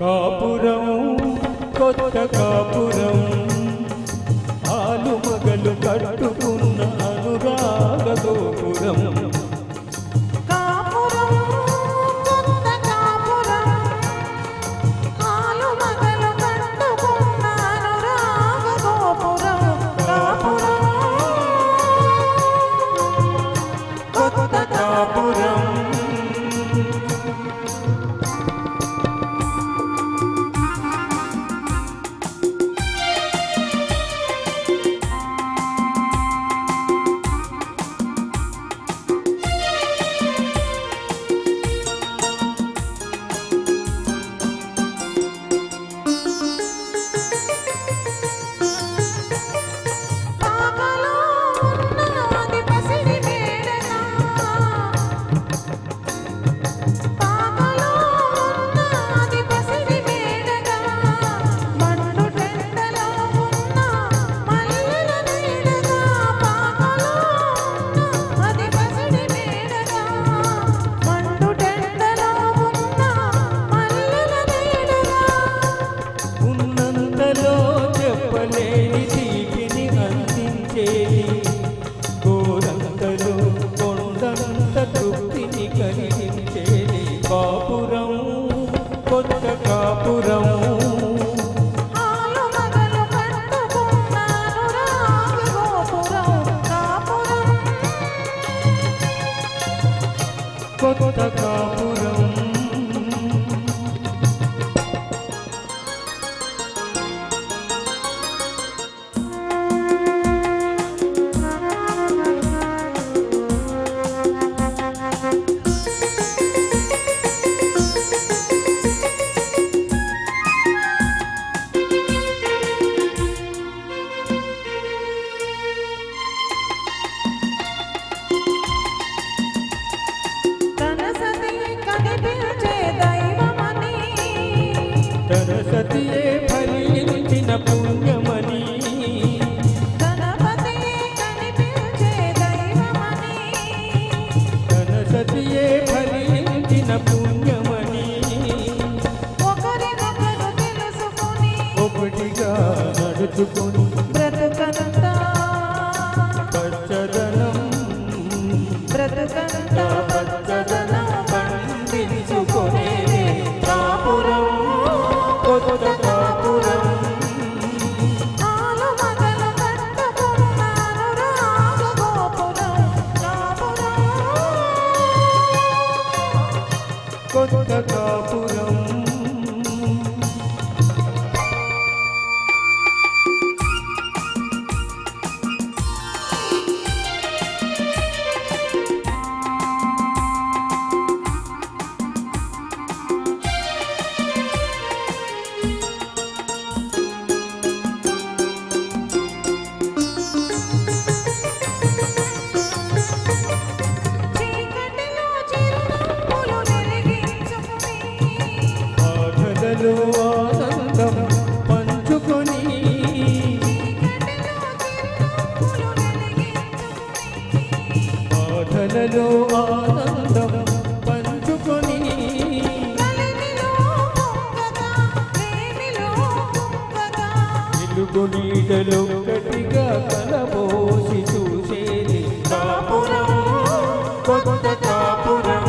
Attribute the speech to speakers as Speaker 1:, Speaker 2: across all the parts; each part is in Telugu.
Speaker 1: కాపురం కొత్త కాపురం ఆలు మగలు కట్టుకున్న అనురాగ గోపురం
Speaker 2: కాపురం కొత్త కాపురం ఆలు మగలు కట్టుకున్న అనురాగ గోపురం కాపురం
Speaker 1: కొత్త కాపురం
Speaker 2: పాకలో ఉన్నది పసిడి మేడగా పాకలో ఉన్నది పసిడి మేడగా మండు టెండలో ఉన్న మల్లెల నీడగా పాకలో ఉన్నది పసిడి మేడగా మండు టెండలో ఉన్న మల్లెల నీడగా
Speaker 1: ఉన్నంతలో చెప్పలేని తీపిని అందించేది కోరంతలో కొండంత తృప్తిని కలిగించేది కాపురం కొత్త కాపురం
Speaker 2: ఆలు మగలు కట్టుకున్న అనురాగ గోపురం కాపురం
Speaker 1: కొత్త కాపురం
Speaker 2: తన సతి కనిపించే దైవమని
Speaker 1: సరస్వతియే ఫలించిన పుణ్యమని
Speaker 2: గణపతి కనిపించే దైవమని
Speaker 1: సరస్వతియే ఫలించిన పుణ్యమని
Speaker 2: ఒకరినొకరు తెలుసుకుని
Speaker 1: ఒకటిగా నడుచుకొని
Speaker 2: బ్రతుకంతా
Speaker 1: పచ్చదనం
Speaker 2: బ్రతుకంతా
Speaker 1: పచ్చదనం పండించుకొనే కాపురం కొత్త కాపురం
Speaker 2: ఆలు మగలు కట్టుకున్న అనురాగ గోపురం కాపురం
Speaker 1: కొత్త కాపురం
Speaker 2: చీకటిలో చిరునవ్వులు వెలిగించుకుని
Speaker 1: బాధలలో ఆనందం పంచుకొని
Speaker 2: చీకటిలో చిరునవ్వులు వెలిగించుకుని
Speaker 1: బాధలలో ఆనందం పంచుకొని
Speaker 2: కలిమిలో పొంగగా ప్రేమిలో పొంగగా
Speaker 1: వెలుగు నీడలో గట్టిగా కలబోసి చూసేది కాపురం కొత్త కాపురం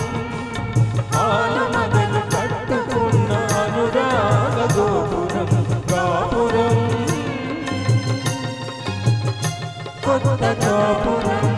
Speaker 1: ఆనమగలు కట్టుకున్న అనురాగ గోపురం కాపురం కొత్త కాపురం